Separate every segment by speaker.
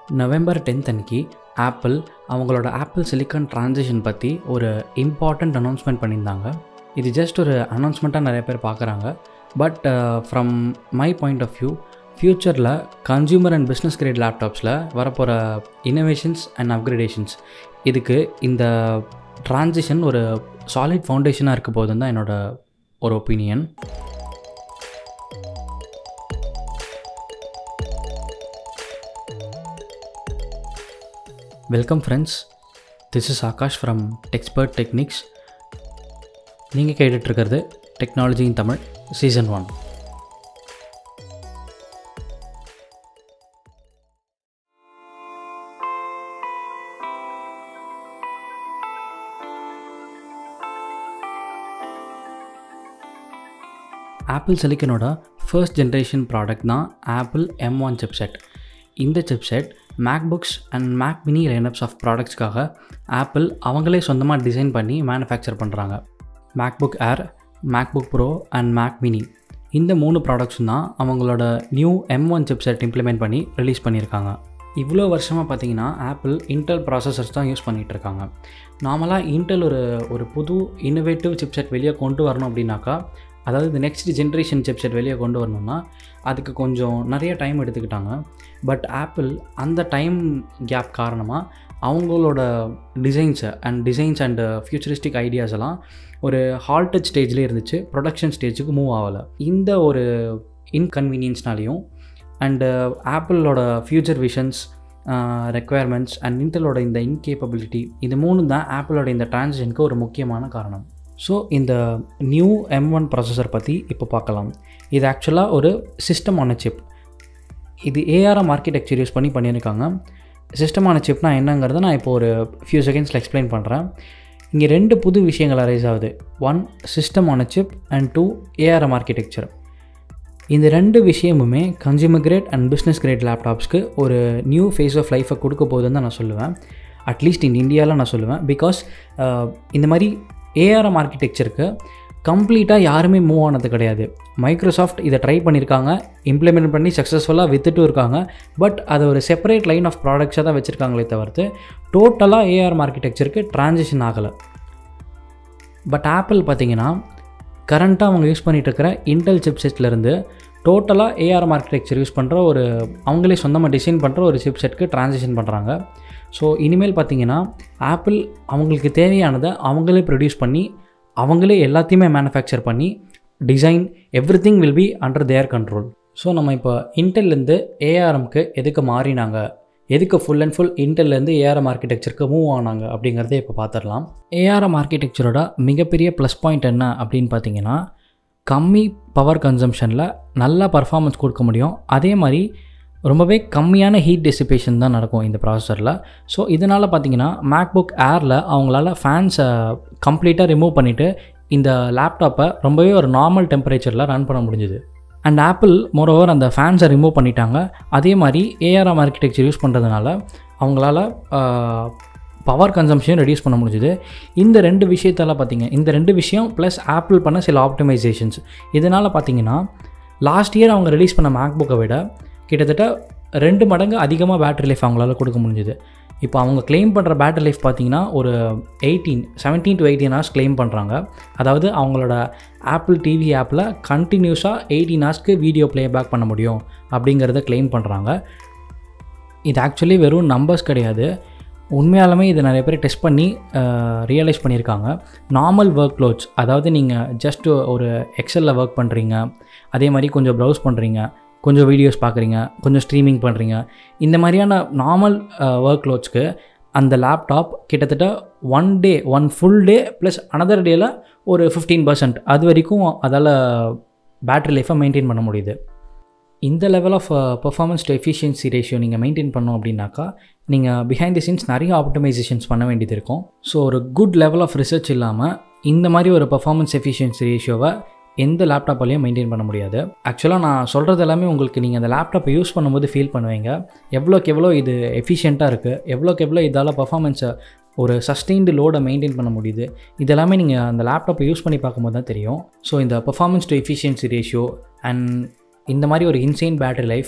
Speaker 1: November tenth அன்னைக்கு Apple அவங்களோட Apple silicon transition பற்றி ஒரு இம்பார்ட்டண்ட் அனௌன்ஸ்மெண்ட் பண்ணியிருந்தாங்க இது ஜஸ்ட் ஒரு அனௌன்ஸ்மெண்ட்டாக நிறைய பேர் பார்க்குறாங்க but from my point of view ஃப்யூச்சரில் கன்சியூமர் அண்ட் பிஸ்னஸ் கிரேட் லேப்டாப்ஸில் வரப்போகிற இன்னோவேஷன்ஸ் அண்ட் அப்கிரேடேஷன்ஸ் இதுக்கு இந்த ட்ரான்சிஷன் ஒரு சாலிட் ஃபவுண்டேஷனாக இருக்க போகுதுன்னு தான் என்னோட ஒரு opinion welcome friends this is Aakash from Techspert techniques நீங்கள் கேட்டுட்ருக்கிறது technology in Tamil season one Apple சிலிக்கனோட ஃபர்ஸ்ட் ஜென்ரேஷன் ப்ராடக்ட் தான் ஆப்பிள் எம் ஒன் சிப்செட் இந்த chipset MacBooks and Mac mini lineups of ப்ராடக்ட்ஸ்க்காக ஆப்பிள் அவங்களே சொந்தமாக டிசைன் பண்ணி மேனுஃபேக்சர் பண்ணுறாங்க MacBook Air MacBook Pro and Mac mini இந்த மூணு ப்ராடக்ட்ஸும் தான் அவங்களோட new M one chipset implement பண்ணி ரிலீஸ் பண்ணியிருக்காங்க இவ்வளோ வருஷமாக பார்த்தீங்கன்னா ஆப்பிள் இன்டெல் ப்ராசஸர்ஸ் தான் யூஸ் பண்ணிகிட்டு இருக்காங்க நார்மலாக இன்டெல் ஒரு ஒரு புது இன்னோவேட்டிவ் சிப்செட் வெளியே கொண்டு வரணும் அப்படின்னாக்கா அதாவது இந்த நெக்ஸ்ட் ஜென்ரேஷன் சிப்செட் வெளியே கொண்டு வரணும்னா அதுக்கு கொஞ்சம் நிறைய டைம் எடுத்துக்கிட்டாங்க பட் ஆப்பிள் அந்த டைம் கேப் காரணமாக அவங்களோட டிசைன்ஸை and designs and futuristic ideas எல்லாம் ஒரு ஹால்டட் ஸ்டேஜ்லேயே இருந்துச்சு ப்ரொடக்ஷன் ஸ்டேஜுக்கு மூவ் ஆகலை இந்த ஒரு இன்கன்வீனியன்ஸ்னாலையும் அண்டு ஆப்பிளோட ஃப்யூச்சர் விஷன்ஸ் ரெக்குவயர்மெண்ட்ஸ் அண்ட் இன்டலோட இந்த இன்கேப்பபிலிட்டி இது மூணு தான் ஆப்பிளோட இந்த டிரான்சிஷனுக்கு ஒரு முக்கியமான காரணம் ஸோ இந்த நியூ எம் ஒன் ப்ராசஸர் பற்றி இப்போ பார்க்கலாம் இது ஆக்சுவலாக ஒரு சிஸ்டம் ஆன சிப் இது ஏஆர்எம் ஆர்கிடெக்சர் யூஸ் பண்ணி பண்ணியிருக்காங்க சிஸ்டமான சிப்னா என்னங்கிறத நான் இப்போ ஒரு ஃபியூ செகண்ட்ஸில் எக்ஸ்பிளைன் பண்ணுறேன் இங்கே ரெண்டு புது விஷயங்கள் அரைஸ் ஆகுது one system on chip and two ARM architecture இந்த ரெண்டு விஷயமுமே consumer grade and business grade லேப்டாப்ஸ்க்கு ஒரு நியூ ஃபேஸ் ஆஃப் லைஃப்பை கொடுக்க போகுதுன்னு தான் நான் சொல்லுவேன் அட்லீஸ்ட் இந்த இந்தியாவில் நான் சொல்லுவேன் பிகாஸ் இந்த மாதிரி ஏஆர்எம் ஆர்கிடெக்சருக்கு கம்ப்ளீட்டாக யாருமே மூவ் ஆனது கிடையாது மைக்ரோசாஃப்ட் இதை ட்ரை பண்ணியிருக்காங்க இம்ப்ளிமெண்ட் பண்ணி சக்ஸஸ்ஃபுல்லாக வித்துட்டும் இருக்காங்க பட் அதை ஒரு செப்பரேட் லைன் ஆஃப் ப்ராடக்ட்ஸாக தான் வச்சுருக்காங்களே தவிர்த்து டோட்டலாக ஏஆர்எம் ஆர்கிடெக்சருக்கு ட்ரான்சிஷன் ஆகலை பட் ஆப்பிள் பார்த்தீங்கன்னா கரண்ட்டாக அவங்க யூஸ் பண்ணிகிட்டு இருக்கிற இன்டெல் சிப்செட்லேருந்து டோட்டலாக ஏஆர்எம் ஆர்கிடெக்சர் யூஸ் பண்ணுற ஒரு அவங்களே சொந்தமாக டிசைன் பண்ணுற ஒரு சிப்செட்க்கு ட்ரான்சிஷன் பண்ணுறாங்க ஸோ இனிமேல் பார்த்தீங்கன்னா ஆப்பிள் அவங்களுக்கு தேவையானதை அவங்களே ப்ரொடியூஸ் பண்ணி அவங்களே எல்லாத்தையுமே மேனுஃபேக்சர் பண்ணி design everything will be under their control so நம்ம இப்போ இன்டெல்லேருந்து ஏஆர்எம்க்கு எதுக்கு மாறினாங்க எதுக்கு ஃபுல் அண்ட் ஃபுல் இன்டெல்லேருந்து ஏஆர்எம் ஆர்கிடெக்சருக்கு மூவ் ஆனாங்க அப்படிங்கிறத இப்போ பார்த்துடலாம் ஏஆர்எம் ஆர்கிடெக்சரோட மிகப்பெரிய ப்ளஸ் பாயிண்ட் என்ன அப்படின்னு பார்த்தீங்கன்னா கம்மி பவர் கன்சம்ஷனில் நல்ல பர்ஃபார்மன்ஸ் கொடுக்க முடியும் அதே மாதிரி ரொம்பவே கம்மியான ஹீட் டெசிபேஷன் தான் நடக்கும் இந்த ப்ராசஸரில் ஸோ இதனால் பார்த்தீங்கன்னா மேக்புக் ஏரில் அவங்களால ஃபேன்ஸை கம்ப்ளீட்டாக ரிமூவ் பண்ணிவிட்டு இந்த லேப்டாப்பை ரொம்பவே ஒரு நார்மல் டெம்பரேச்சரில் ரன் பண்ண முடிஞ்சுது அண்ட் ஆப்பிள் மோரோவர் அந்த ஃபேன்ஸை ரிமூவ் பண்ணிட்டாங்க அதே மாதிரி ஏஆர்எம் ஆர்கிடெக்சர் யூஸ் பண்ணுறதுனால அவங்களால பவர் கன்சம்ஷன் ரெடியூஸ் பண்ண முடிஞ்சுது இந்த ரெண்டு விஷயத்தால் பார்த்தீங்க இந்த ரெண்டு விஷயம் ப்ளஸ் ஆப்பிள் பண்ண சில ஆப்டிமைசேஷன்ஸ் இதனால் பார்த்தீங்கன்னா லாஸ்ட் இயர் அவங்க ரிலீஸ் பண்ண மேக்புக்கை விட கிட்டத்தட்ட ரெண்டு மடங்கு அதிகமாக பேட்டரி லைஃப் அவங்களால கொடுக்க முடிஞ்சுது இப்போ அவங்க கிளைம் பண்ணுற பேட்டரி லைஃப் பார்த்தீங்கன்னா ஒரு eighteen seventeen to eighteen hours claim பண்ணுறாங்க அதாவது அவங்களோட ஆப்பிள் டிவி ஆப்பில் கண்டினியூஸாக எயிட்டீன் ஹவர்ஸ்க்கு வீடியோ ப்ளே பேக் பண்ண முடியும் அப்படிங்கிறத கிளைம் பண்ணுறாங்க இது ஆக்சுவலி வெறும் நம்பர்ஸ் கிடையாது உண்மையாலுமே இதை நிறைய பேர் டெஸ்ட் பண்ணி ரியலைஸ் பண்ணியிருக்காங்க நார்மல் ஒர்க் லோட்ஸ் அதாவது நீங்கள் ஜஸ்ட் ஒரு எக்ஸலில் ஒர்க் பண்ணுறீங்க அதே மாதிரி கொஞ்சம் ப்ரௌஸ் பண்ணுறீங்க கொஞ்சம் வீடியோஸ் பார்க்குறீங்க கொஞ்சம் ஸ்ட்ரீமிங் பண்ணுறீங்க இந்த மாதிரியான நார்மல் ஒர்க் லோட்ஸ்க்கு அந்த லேப்டாப் கிட்டத்தட்ட one day one full day plus another டேயில் ஒரு ஃபிஃப்டீன் பர்சன்ட் அது வரைக்கும் அதால் பேட்ரி லைஃப்பை மெயின்டைன் பண்ண முடியுது இந்த level of performance to efficiency ratio நீங்கள் மெயின்டைன் பண்ணோம் அப்படின்னாக்கா நீங்கள் பிஹைண்ட் தி சீன்ஸ் நிறைய ஆப்டிமைசேஷன்ஸ் பண்ண வேண்டியது இருக்கும் ஸோ ஒரு குட் லெவல் ஆஃப் ரிசர்ச் இல்லாமல் இந்த மாதிரி ஒரு பர்ஃபார்மன்ஸ் எஃபிஷியன்சி ரேஷியோவை எந்த லேப்டாப்பாலையும் மெயின்டைன் பண்ண முடியாது ஆக்சுவலாக நான் சொல்கிறது எல்லாமே உங்களுக்கு நீங்கள் அந்த லேப்டாப்பை யூஸ் பண்ணும்போது ஃபீல் பண்ணுவீங்க எவ்வளோக்கு எவ்வளோ இது எஃபிஷியண்ட்டாக இருக்குது எவ்வளோக்கு எவ்வளோ இதால் பர்ஃபார்மன்ஸை ஒரு சஸ்டெயின்டு லோடை மெயின்டைன் பண்ண முடியுது இதெல்லாமே நீங்கள் அந்த லேப்டாப்பை யூஸ் பண்ணி பார்க்கும்போது தான் தெரியும் ஸோ இந்த performance to efficiency ratio and இந்த மாதிரி ஒரு இன்சைன் பேட்டரி லைஃப்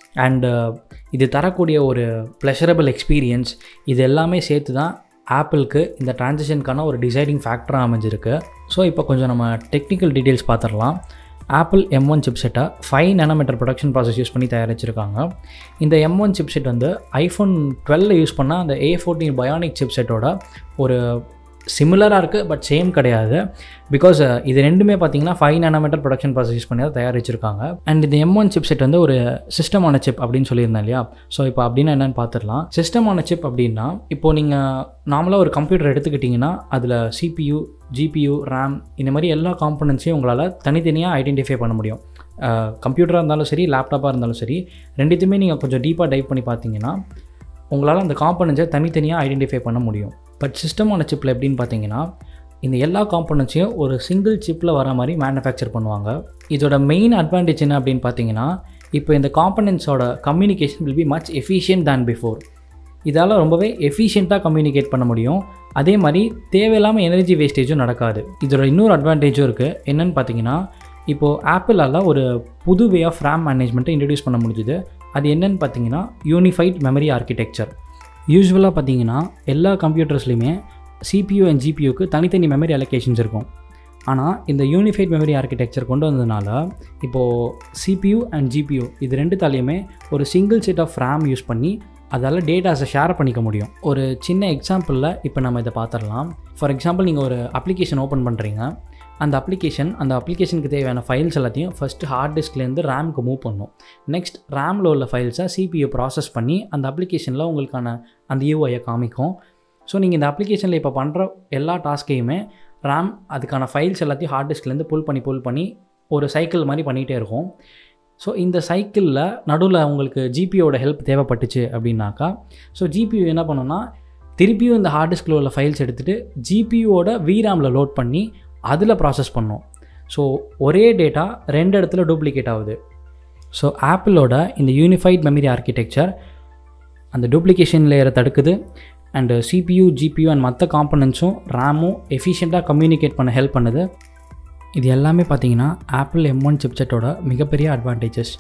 Speaker 1: அண்டு இது தரக்கூடிய ஒரு ப்ளஷரபிள் எக்ஸ்பீரியன்ஸ் இது எல்லாமே சேர்த்து தான் ஆப்பிளுக்கு இந்த டிரான்சிஷனுக்கான ஒரு டிசைடிங் ஃபேக்டராக அமைஞ்சிருக்கு ஸோ இப்போ கொஞ்சம் நம்ம டெக்னிக்கல் டீட்டெயில்ஸ் பார்த்துடலாம் ஆப்பிள் எம் ஒன் சிப்செட்டை five nanometre production process use பண்ணி தயாரிச்சிருக்காங்க இந்த எம் ஒன் சிப்செட் வந்து ஐஃபோன் டுவெல்ல யூஸ் பண்ணால் அந்த ஏ ஃபோர்டீன் பயானிக் சிப்செட்டோட ஒரு சிமிலராக இருக்குது பட் சேம் கிடையாது பிகாஸ் இது ரெண்டுமே பார்த்தீங்கன்னா five nanometre production process use பண்ணி தான் தயாரிச்சிருக்காங்க அண்ட் இந்த எம் ஒன் சிப் செட் வந்து ஒரு சிஸ்டம் ஆன சிப் அப்படின்னு சொல்லியிருந்தேன் இல்லையா ஸோ இப்போ அப்படின்னா என்னென்னு பார்த்துடலாம் சிஸ்டம் ஆன சிப் அப்படின்னா இப்போ நீங்கள் நார்மலாக ஒரு கம்ப்யூட்டர் எடுத்துக்கிட்டிங்கன்னா அதில் சிபியூ ஜிபியூ ரேம் இந்த மாதிரி எல்லா காம்பனன்ட்ஸையும் உங்களால் தனித்தனியாக ஐடென்டிஃபை பண்ண முடியும் கம்ப்யூட்டராக இருந்தாலும் சரி லேப்டாப்பாக இருந்தாலும் சரி ரெண்டுத்தையுமே நீங்கள் கொஞ்சம் டீப்பாக டைப் பண்ணி பார்த்தீங்கன்னா உங்களால் அந்த காம்பனன்ட்ஸை தனித்தனியாக ஐடென்டிஃபை பண்ண முடியும் பட் சிஸ்டமான சிப்பில் எப்படின்னு பார்த்தீங்கன்னா இந்த எல்லா காம்பனன்ட்ஸையும் ஒரு சிங்கிள் சிப்பில் வர மாதிரி மேனுஃபேக்சர் பண்ணுவாங்க இதோட மெயின் அட்வான்டேஜ் என்ன அப்படின்னு பார்த்தீங்கன்னா இப்போ இந்த காம்பனன்ட்ஸோட communication will be much efficient than before இதால் ரொம்பவே எஃபிஷியண்ட்டாக கம்யூனிகேட் பண்ண முடியும் அதே மாதிரி தேவையில்லாமல் எனர்ஜி வேஸ்டேஜும் நடக்காது இதோட இன்னொரு அட்வான்டேஜும் இருக்குது என்னென்னு பார்த்தீங்கன்னா இப்போது ஆப்பிளால் ஒரு புது வே ஆஃப் ரேம் மேனேஜ்மெண்ட்டை இன்ட்ரடியூஸ் பண்ண முடிஞ்சுது அது என்னென்னு பார்த்தீங்கன்னா யூனிஃபைட் மெமரி ஆர்கிடெக்சர் யூஸ்வலாக பார்த்தீங்கன்னா எல்லா கம்ப்யூட்டர்ஸ்லையுமே சிபியூ அண்ட் ஜிபியூக்கு தனித்தனி மெமரி அலோகேஷன்ஸ் இருக்கும் ஆனால் இந்த யூனிஃபைட் மெமரி ஆர்கிடெக்சர் கொண்டு வந்ததுனால இப்போது சிபியூ அண்ட் ஜிபியூ இது ரெண்டு தாலையுமே ஒரு single set of RAM use பண்ணி அதால் டேட்டாஸை ஷேர் பண்ணிக்க முடியும் ஒரு சின்ன எக்ஸாம்பிளில் இப்போ நம்ம இதை பார்த்துடலாம் ஃபார் எக்ஸாம்பிள் நீங்கள் ஒரு அப்ளிகேஷன் ஓப்பன் பண்ணுறீங்க அந்த அப்ளிகேஷன் அந்த அப்ளிகேஷனுக்கு தேவையான ஃபைல்ஸ் எல்லாத்தையும் ஃபஸ்ட்டு ஹார்ட் டிஸ்க்லேருந்து ரேமுக்கு மூவ் பண்ணும் நெக்ஸ்ட் ரேமில் உள்ள ஃபைல்ஸை சிபியூ ப்ராசஸ் பண்ணி அந்த அப்ளிகேஷனில் உங்களுக்கான அந்த யூஐயை காமிக்கும் ஸோ நீங்கள் இந்த அப்ளிகேஷனில் இப்போ பண்ணுற எல்லா டாஸ்க்கையுமே ரேம் அதுக்கான ஃபைல்ஸ் எல்லாத்தையும் ஹார்ட் டிஸ்க்லேருந்து புல் பண்ணி புல் பண்ணி ஒரு சைக்கிள் மாதிரி பண்ணிகிட்டே இருக்கும் ஸோ இந்த சைக்கிளில் நடுவில் உங்களுக்கு ஜிபியோட ஹெல்ப் தேவைப்பட்டுச்சு அப்படின்னாக்கா ஸோ ஜிபியூ என்ன பண்ணுன்னா திருப்பியும் இந்த ஹார்ட் டிஸ்கில் உள்ள ஃபைல்ஸ் எடுத்துகிட்டு ஜிபியூவோட விராமில் லோட் பண்ணி அதில் ப்ராசஸ் பண்ணோம் ஸோ ஒரே டேட்டா ரெண்டு இடத்துல டூப்ளிகேட் ஆகுது ஸோ ஆப்பிளோட இந்த யூனிஃபைட் மெமரி ஆர்கிடெக்சர் அந்த டூப்ளிகேஷன் லேயரை தடுக்குது அண்டு சிபியூ ஜிபியூ அண்ட் மற்ற காம்பனன்ட்ஸும் ரேமும் எஃபிஷியண்ட்டாக கம்யூனிகேட் பண்ண ஹெல்ப் பண்ணுது இது எல்லாமே பார்த்தீங்கன்னா ஆப்பிள் எம் ஒன் சிப்செட்டோட மிகப்பெரிய அட்வான்டேஜஸ்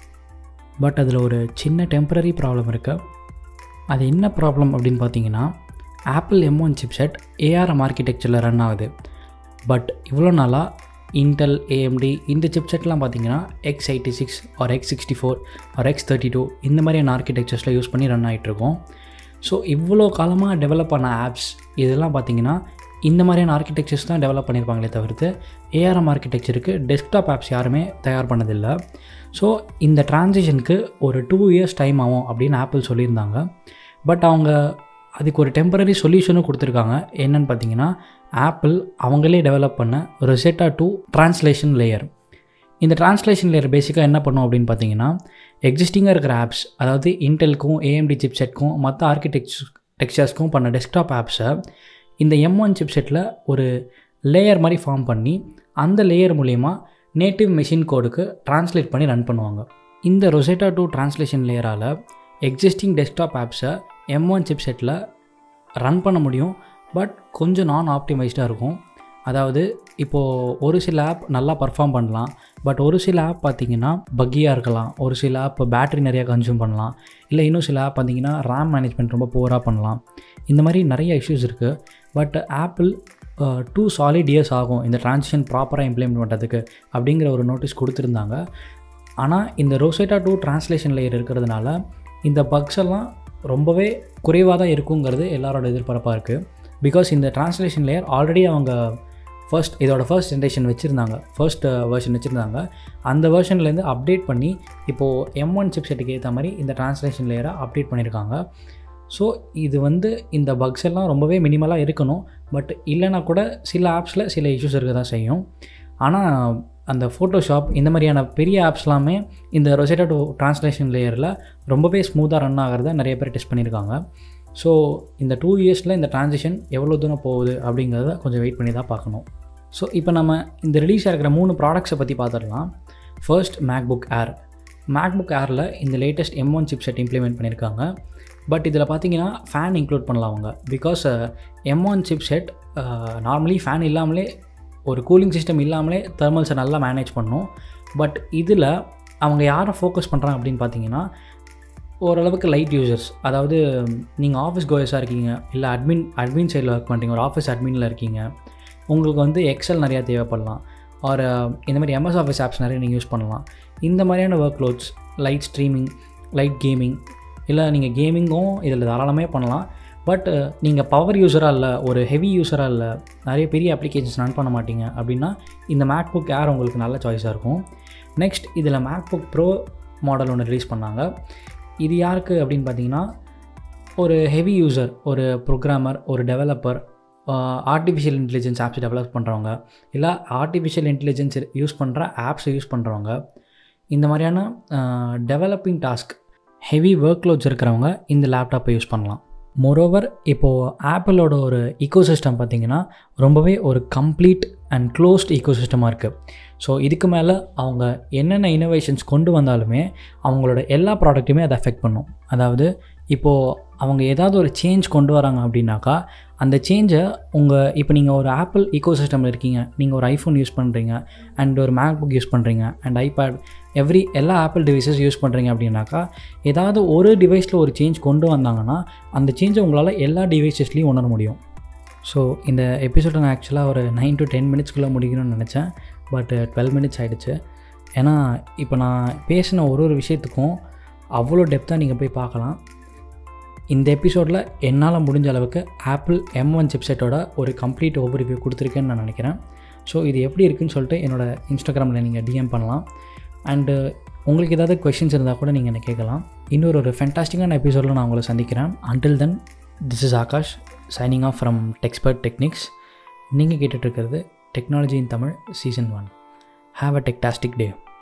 Speaker 1: பட் அதில் ஒரு சின்ன டெம்பரரி ப்ராப்ளம் இருக்குது அது என்ன ப்ராப்ளம் அப்படின்னு பார்த்தீங்கன்னா Apple M one chipset ARM ஆர்கிடெக்சரில் ரன் ஆகுது பட் இவ்வளோ நாளாக இன்டெல் ஏஎம்டி இந்த சிப்செட்லாம் பார்த்தீங்கன்னா x eighty six or x sixty four or x thirty two இந்த மாதிரியான ஆர்கிடெக்சர்ஸில் யூஸ் பண்ணி ரன் ஆகிட்ருக்கோம் ஸோ இவ்வளோ காலமாக டெவலப் பண்ண ஆப்ஸ் இதெல்லாம் பார்த்தீங்கன்னா இந்த மாதிரியான ஆர்கிடெக்சர்ஸ் தான் டெவலப் பண்ணியிருப்பாங்களே தவிர்த்து ஏஆர்எம் ஆர்கிடெக்சருக்கு டெஸ்க்டாப் ஆப்ஸ் யாருமே தயார் பண்ணதில்லை ஸோ இந்த டிரான்சிஷனுக்கு ஒரு டூ இயர்ஸ் டைம் ஆகும் அப்படின்னு ஆப்பிள் சொல்லியிருந்தாங்க பட் அவங்க அதுக்கு ஒரு டெம்பரரி சொல்யூஷனும் கொடுத்துருக்காங்க என்னென்னு பார்த்தீங்கன்னா ஆப்பிள் அவங்களே டெவலப் பண்ண ரொசெட்டா டூ ட்ரான்ஸ்லேஷன் லேயர் இந்த ட்ரான்ஸ்லேஷன் லேயர் பேசிக்காக என்ன பண்ணும் அப்படின்னு பார்த்தீங்கன்னா எக்ஸிஸ்டிங்காக இருக்கிற ஆப்ஸ் அதாவது இன்டெல்க்கும் ஏஎம்டி சிப்செட்க்கும் மற்ற ஆர்கிடெக்ச் டெக்ஸ்டர்ஸ்க்கும் பண்ண டெஸ்க்டாப் ஆப்ஸை இந்த எம் ஒன் சிப்செட்டில் ஒரு லேயர் மாதிரி ஃபார்ம் பண்ணி அந்த லேயர் மூலயமா நேட்டிவ் மெஷின் கோடுக்கு ட்ரான்ஸ்லேட் பண்ணி ரன் பண்ணுவாங்க இந்த ரொசெட்டா டூ ட்ரான்ஸ்லேஷன் லேயரால் எக்ஸிஸ்டிங் டெஸ்க்டாப் ஆப்ஸை எம் ஒன் சிப்செட்டில் ரன் பண்ண முடியும் பட் கொஞ்சம் நான் ஆப்டிமைஸ்டாக இருக்கும் அதாவது இப்போது ஒரு சில ஆப் நல்லா பர்ஃபார்ம் பண்ணலாம் பட் ஒரு சில ஆப் பார்த்திங்கன்னா பக்கியாக இருக்கலாம் ஒரு சில ஆப் பேட்ரி நிறையா கன்சியூம் பண்ணலாம் இல்லை இன்னும் சில ஆப் பார்த்திங்கன்னா ரேம் மேனேஜ்மெண்ட் ரொம்ப போராக பண்ணலாம் இந்த மாதிரி நிறைய இஷ்யூஸ் இருக்குது but Apple two solid years ஆகும் இந்த ட்ரான்சிஷன் ப்ராப்பராக இம்ப்ளிமெண்ட் பண்ணுறதுக்கு அப்படிங்கிற ஒரு நோட்டீஸ் கொடுத்துருந்தாங்க ஆனால் இந்த ரோசேட்டா டூ ட்ரான்ஸ்லேஷன் லேயர் இருக்கிறதுனால இந்த பக்ஸ் எல்லாம் ரொம்பவே குறைவாக தான் இருக்குங்கிறது எல்லாரோட எதிர்பார்ப்பாக இருக்குது பிகாஸ் இந்த ட்ரான்ஸ்லேஷன் லேயர் ஆல்ரெடி அவங்க ஃபர்ஸ்ட் இதோட ஃபர்ஸ்ட் ஜென்ரேஷன் வச்சுருந்தாங்க ஃபர்ஸ்ட் வெர்ஷன் வச்சுருந்தாங்க அந்த வெர்ஷன்லேருந்து அப்டேட் பண்ணி இப்போது எம் ஒன் சிப் செட்டுக்கு ஏற்ற மாதிரி இந்த ட்ரான்ஸ்லேஷன் லேயரை அப்டேட் பண்ணியிருக்காங்க ஸோ இது வந்து இந்த பக்ஸ் எல்லாம் ரொம்பவே மினிமலாக இருக்கணும் பட் இல்லைனா கூட சில ஆப்ஸில் சில இஷ்யூஸ் இருக்க தான் செய்யும் ஆனால் அந்த ஃபோட்டோஷாப் இந்த மாதிரியான பெரிய ஆப்ஸ்லாமே இந்த ரொசேட்டா டூ ட்ரான்ஸ்லேஷன் லேயரில் ரொம்பவே ஸ்மூத்தாக ரன் ஆகிறத நிறைய பேர் டெஸ்ட் பண்ணியிருக்காங்க ஸோ இந்த டூ இயர்ஸில் இந்த ட்ரான்சிஷன் எவ்வளோ தூரம் போகுது அப்படிங்கிறத கொஞ்சம் வெயிட் பண்ணி தான் பார்க்கணும் ஸோ இப்போ நம்ம இந்த ரிலீஸ் ஆகிற மூணு ப்ராடக்ட்ஸை பற்றி பார்த்துடலாம் ஃபர்ஸ்ட் மேக்புக் ஏர் மேக்புக் ஏரில் இந்த latest M one chip set implement பண்ணியிருக்காங்க பட் இதில் பார்த்தீங்கன்னா ஃபேன் இன்க்ளூட் பண்ணலாம் அவங்க because M one chip set normally fan இல்லாமலே ஒரு கூலிங் சிஸ்டம் இல்லாமலே தெர்மல்ஸை நல்லா மேனேஜ் பண்ணும் பட் இதில் அவங்க யாரை ஃபோக்கஸ் பண்ணுறாங்க அப்படின்னு பார்த்தீங்கன்னா ஓரளவுக்கு லைட் யூசர்ஸ் அதாவது நீங்கள் ஆஃபீஸ் கோயஸாக இருக்கீங்க இல்லை அட்மின் அட்மின் சைடில் ஒர்க் பண்ணுறீங்க ஒரு ஆஃபீஸ் அட்மினில் இருக்கீங்க உங்களுக்கு வந்து எக்ஸல் நிறையா தேவைப்படலாம் ஒரு இந்த மாதிரி எம்எஸ் ஆஃபீஸ் ஆப்ஸ் நிறைய நீங்கள் யூஸ் பண்ணலாம் இந்த மாதிரியான work loads light streaming light gaming இல்லை நீங்கள் கேமிங்கும் இதில் தாராளமே பண்ணலாம் பட் நீங்கள் பவர் யூஸராக இல்லை ஒரு ஹெவி யூஸராக இல்லை நிறைய பெரிய அப்ளிகேஷன்ஸ் ரன் பண்ண மாட்டீங்க அப்படின்னா இந்த மேக் புக் ஏர் உங்களுக்கு நல்ல சாய்ஸாக இருக்கும் நெக்ஸ்ட் இதில் மேக் புக் ப்ரோ மாடல் ஒன்று ரிலீஸ் பண்ணாங்க இது யாருக்கு அப்படின்னு பார்த்தீங்கன்னா ஒரு ஹெவி யூசர் ஒரு ப்ரோக்ராமர் ஒரு developer artificial intelligence apps develop பண்ணுறவங்க இல்லை ஆர்டிஃபிஷியல் இன்டெலிஜென்ஸ் யூஸ் பண்ணுற ஆப்ஸை யூஸ் பண்ணுறவங்க இந்த மாதிரியான developing task heavy work loads இருக்கிறவங்க இந்த லேப்டாப்பை யூஸ் பண்ணலாம் மொரோவர் இப்போது ஆப்பிளோட ஒரு ஈகோசிஸ்டம் பார்த்திங்கன்னா ரொம்பவே ஒரு கம்ப்ளீட் அண்ட் க்ளோஸ்ட் ஈகோசிஸ்டமாக இருக்குது ஸோ இதுக்கு மேலே அவங்க என்னென்ன இனோவேஷன்ஸ் கொண்டு வந்தாலுமே அவங்களோட எல்லா ப்ராடக்ட்டுமே அதை அஃபெக்ட் பண்ணும் அதாவது இப்போது அவங்க ஏதாவது ஒரு சேஞ்ச் கொண்டு வராங்க அப்படின்னாக்கா அந்த சேஞ்சை உங்கள் இப்போ நீங்கள் ஒரு ஆப்பிள் ஈகோசிஸ்டமில் இருக்கீங்க நீங்கள் ஒரு ஐஃபோன் யூஸ் பண்ணுறீங்க அண்ட் ஒரு மேக் புக் யூஸ் பண்ணுறீங்க அண்ட் ஐபேட் எவ்ரி எல்லா ஆப்பிள் டிவைசஸ் யூஸ் பண்ணுறீங்க அப்படின்னாக்கா ஏதாவது ஒரு டிவைஸில் ஒரு சேஞ்ச் கொண்டு வந்தாங்கன்னா அந்த சேஞ்சை உங்களால் எல்லா டிவைசஸ்லேயும் உணர முடியும் ஸோ இந்த எபிசோடை நான் ஆக்சுவலாக ஒரு நைன் டு டென் மினிட்ஸ்க்குள்ளே முடிக்கணும்னு நினச்சேன் பட் டுவெல் மினிட்ஸ் ஆகிடுச்சு ஏன்னா இப்போ நான் பேசின ஒரு ஒரு விஷயத்துக்கும் அவ்வளோ டெப்த்தாக நீங்கள் போய் பார்க்கலாம் இந்த எபிசோடில் என்னால் முடிஞ்ச அளவுக்கு ஆப்பிள் எம் ஒன் சிப்செட்டோட ஒரு கம்ப்ளீட் ஓவர் ரிவ்யூ கொடுத்துருக்கேன்னு நான் நினைக்கிறேன் ஸோ இது எப்படி இருக்குன்னு சொல்லிட்டு என்னோடய இன்ஸ்டாகிராமில் நீங்கள் டிஎம் பண்ணலாம் அண்டு உங்களுக்கு ஏதாவது கொஷின்ஸ் இருந்தால் கூட நீங்கள் என்ன கேட்கலாம் இன்னொரு ஒரு ஃபென்டாஸ்டிக்கான எபிசோடில் நான் உங்களை சந்திக்கிறேன் until then this is Akash signing off from Techspert techniques நீங்கள் கேட்டுட்ருக்கிறது technology in Tamil season one have a techtastic day